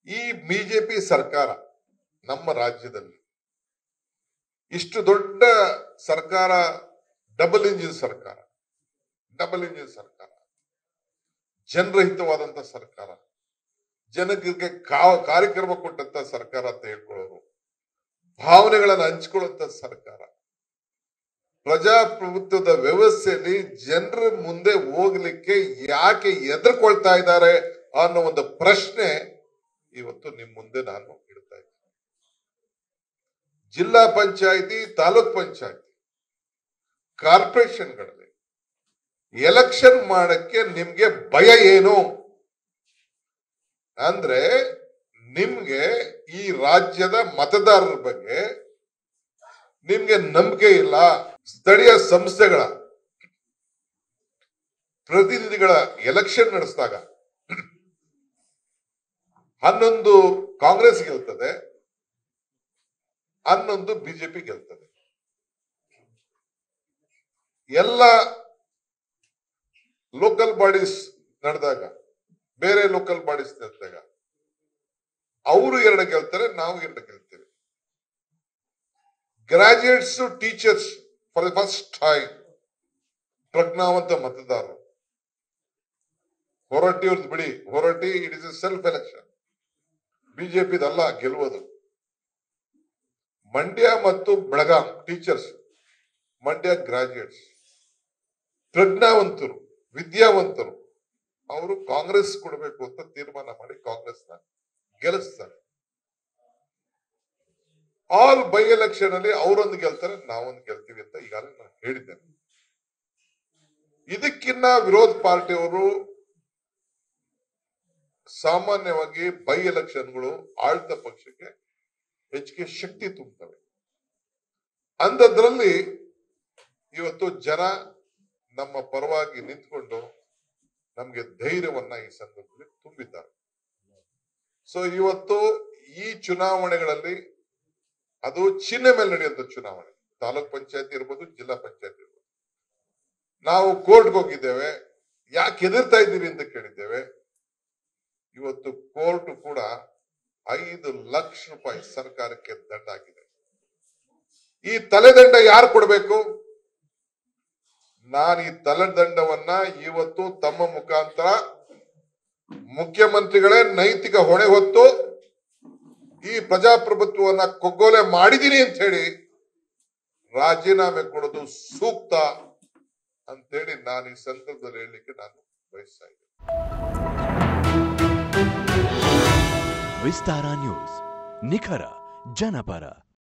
ಈ ಬಿಜೆಪಿ ಸರ್ಕಾರ ನಮ್ಮ ರಾಜ್ಯದಲ್ಲಿ ಇಷ್ಟು ದೊಡ್ಡ ಸರ್ಕಾರ ಡಬಲ್ ಇಂಜಿನ್ ಸರ್ಕಾರ ಡಬಲ್ ಇಂಜಿನ್ ಸರ್ಕಾರ ಜನರಹಿತವಾದಂತ ಸರ್ಕಾರ ಜನಕ್ಕೆ ಕಾ- ಕಾರ್ಯಕ್ರಮ ಕೊಟ್ಟಂತ ಸರ್ಕಾರ ಅಂತ ಹೇಳ್ಕೊಳ್ಳೋರು ಭಾವನೆಗಳನ್ನು ಹಂಚ್ಕೊಳ್ಳುವಂತ ಸರ್ಕಾರ ಪ್ರಜಾಪ್ರಭುತ್ವದ ವ್ಯವಸ್ಥೆಯಲ್ಲಿ ಜನರ ಮುಂದೆ ಹೋಗ್ಲಿಕ್ಕೆ ಯಾಕೆ ಎದುರ್ಕೊಳ್ತಾ ಇದ್ದಾರೆ ಅನ್ನೋ ಒಂದು ಪ್ರಶ್ನೆ ಇವತ್ತು ನಿಮ್ ಮುಂದೆ ನಾನು ಇಡ್ತಾ ಇದ್ದೀನಿ ಜಿಲ್ಲಾ ಪಂಚಾಯಿತಿ ತಾಲೂಕ್ ಪಂಚಾಯಿತಿ ಕಾರ್ಪೊರೇಷನ್ಗಳಲ್ಲಿ ಎಲೆಕ್ಷನ್ ಮಾಡಕ್ಕೆ ನಿಮ್ಗೆ ಭಯ ಏನು ಅಂದ್ರೆ ನಿಮ್ಗೆ ಈ ರಾಜ್ಯದ ಮತದಾರರ ಬಗ್ಗೆ ನಿಮ್ಗೆ ನಂಬಿಕೆ ಇಲ್ಲ ಸ್ಥಳೀಯ ಸಂಸ್ಥೆಗಳ ಪ್ರತಿನಿಧಿಗಳ ಎಲೆಕ್ಷನ್ ನಡೆಸಿದಾಗ ಹನ್ನೊಂದು ಕಾಂಗ್ರೆಸ್ ಗೆಲ್ತದೆ ಹನ್ನೊಂದು ಬಿಜೆಪಿ ಗೆಲ್ತದೆ ಎಲ್ಲ ಲೋಕಲ್ ಬಾಡೀಸ್ ನಡೆದಾಗ ಬೇರೆ ಲೋಕಲ್ ಬಾಡೀಸ್ ನಡೆದಾಗ ಅವರು ಎರಡು ಗೆಲ್ತಾರೆ ನಾವು ಎರಡು ಗೆಲ್ತೇವೆ graduates teachers for the first time ಪ್ರಜ್ಞಾವಂತ ಮತದಾರರು ಹೊರಟ್ಟಿ ಅವ್ರದ್ದು ಬಿಡಿ Horatti it is self election ಬಿಜೆಪಿದಲ್ಲ ಗೆಲ್ಲುವುದು ಮಂಡ್ಯ ಮತ್ತು ಬೆಳಗಾಂ ಟೀಚರ್ಸ್ ಮಂಡ್ಯ ಗ್ರಾಜುಯೇಟ್ಸ್ ಪ್ರಜ್ಞಾವಂತರು ವಿದ್ಯಾವಂತರು ಅವರು ಕಾಂಗ್ರೆಸ್ ಕೊಡಬೇಕು ಅಂತ ತೀರ್ಮಾನ ಮಾಡಿ ಕಾಂಗ್ರೆಸ್ನ ಗೆಲ್ಲಿಸ್ತಾರೆ ಆಲ್ ಬೈ ಎಲೆಕ್ಷನ್ ಅಲ್ಲಿ ಅವರೊಂದು ಗೆಲ್ತಾರೆ ನಾವೊಂದು ಗೆಲ್ತೀವಿ ಅಂತ ಈಗಾಗಲೇ ನಾನು ಹೇಳಿದ್ದೇನೆ ಇದಕ್ಕಿನ್ನ ವಿರೋಧ ಪಾರ್ಟಿಯವರು ಸಾಮಾನ್ಯವಾಗಿ ಬೈ ಎಲೆಕ್ಷನ್ಗಳು ಆಳ್ತ ಪಕ್ಷಕ್ಕೆ ಹೆಚ್ಚಿಗೆ ಶಕ್ತಿ ತುಂಬುತ್ತವೆ ಅಂಥದ್ರಲ್ಲಿ ಇವತ್ತು ಜನ ನಮ್ಮ ಪರವಾಗಿ ನಿಂತ್ಕೊಂಡು ನಮ್ಗೆ ಧೈರ್ಯವನ್ನ ಈ ಸಂದರ್ಭದಲ್ಲಿ ತುಂಬಿದ್ದಾರೆ ಸೊ ಇವತ್ತು ಈ ಚುನಾವಣೆಗಳಲ್ಲಿ ಅದು ಚಿಹ್ನೆ ಮೇಲೆ ನಡೆಯುವಂತ ಚುನಾವಣೆ ತಾಲೂಕ್ ಪಂಚಾಯತಿ ಇರ್ಬೋದು ಜಿಲ್ಲಾ ಪಂಚಾಯತಿ ಇರ್ಬೋದು ನಾವು ಕೋರ್ಟ್ಗೆ ಹೋಗಿದ್ದೇವೆ ಯಾಕೆ ಎದುರ್ತಾ ಇದ್ದೀರಿ ಅಂತ ಕೇಳಿದ್ದೇವೆ ಇವತ್ತು ಕೋರ್ಟ್ ಕೂಡ ಐದು ಲಕ್ಷ ರೂಪಾಯಿ ಸರ್ಕಾರಕ್ಕೆ ದಂಡ ಹಾಕಿದೆ ಈ ತಲೆದಂಡ ಯಾರು ಕೊಡಬೇಕು ನಾನು ಈ ತಲೆದಂಡವನ್ನ ಇವತ್ತು ತಮ್ಮ ಮುಖಾಂತರ ಮುಖ್ಯಮಂತ್ರಿಗಳೇ ನೈತಿಕ ಹೊಣೆ ಹೊತ್ತು ಈ ಪ್ರಜಾಪ್ರಭುತ್ವವನ್ನ ಕೊಗ್ಗೋಲೆ ಮಾಡಿದೀನಿ ಅಂತ ಹೇಳಿ ರಾಜೀನಾಮೆ ಕೊಡೋದು ಸೂಕ್ತ ಅಂತೇಳಿ ನಾನು ಈ ಸಂದರ್ಭದಲ್ಲಿ ಹೇಳಲಿಕ್ಕೆ ನಾನು ಬಯಸ್ತಾ ಇದ್ದೀನಿ ವಿಸ್ತಾರ ನ್ಯೂಸ್ ನಿಖರ ಜನಪರ